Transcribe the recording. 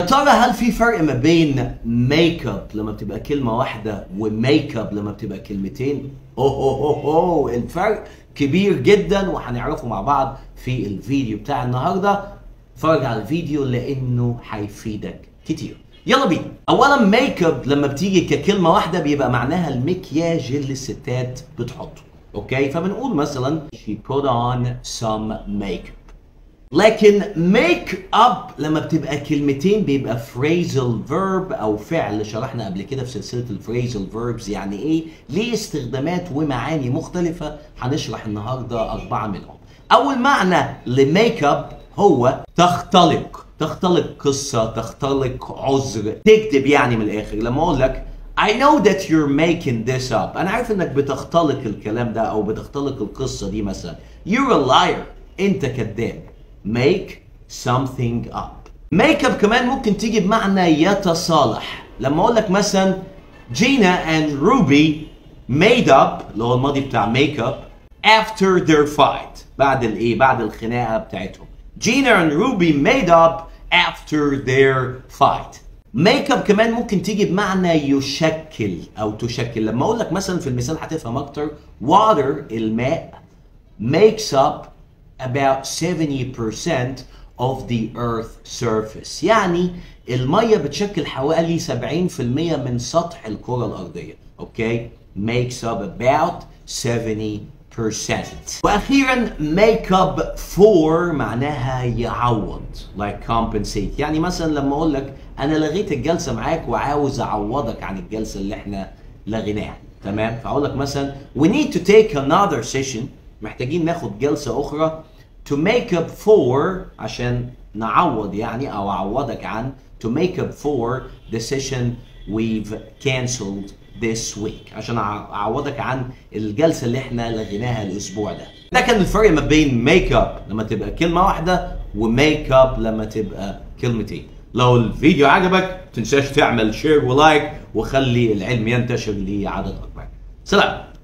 يا ترى هل في فرق ما بين ميك اب لما بتبقى كلمه واحده وميك اب لما بتبقى كلمتين اوه اوه اوه أوه. الفرق كبير جدا وهنعرفه مع بعض في الفيديو بتاع النهارده اتفرج على الفيديو لانه هيفيدك كتير يلا بينا اولا ميك اب لما بتيجي ككلمه واحده بيبقى معناها المكياج اللي الستات بتحطه اوكي فبنقول مثلا she put on some makeup لكن ميك اب لما بتبقى كلمتين بيبقى phrasal verb او فعل شرحنا قبل كده في سلسله الفريزل verbs يعني ايه ليه استخدامات ومعاني مختلفه هنشرح النهارده اربعه منهم اول معنى لميك اب هو تختلق تختلق قصه تختلق عذر تكذب يعني من الاخر لما اقول لك I know that you're making this up انا عارف انك بتختلق الكلام ده او بتختلق القصه دي مثلا you're a liar انت كذاب make something up make up كمان ممكن تيجي بمعنى يتصالح لما اقول لك مثلا جينا and روبي made up اللي هو الماضي بتاع make up after their fight بعد الايه بعد الخناقه بتاعتهم جينا and روبي made up after their fight ميك اب كمان ممكن تيجي بمعنى يشكل او تشكل لما اقول لك مثلا في المثال هتفهم اكتر water الماء makes up about 70% of the earth surface يعني المية بتشكل حوالي 70% من سطح الكرة الأرضية اوكي makes up about 70% واخيرا make up for معناها يعوض like compensate يعني مثلا لما اقول لك انا لغيت الجلسه معاك وعاوز اعوضك عن الجلسه اللي احنا لغيناها تمام فاقول لك مثلا we need to take another session محتاجين ناخد جلسه اخرى to make up for عشان نعوض يعني او اعوضك عن to make up for the session we've cancelled this week عشان اعوضك عن الجلسه اللي احنا لغيناها الاسبوع ده ده كان الفرق ما بين ميك اب لما تبقى كلمه واحده وميك اب لما تبقى كلمتين لو الفيديو عجبك تنساش تعمل شير ولايك وخلي العلم ينتشر لعدد اكبر سلام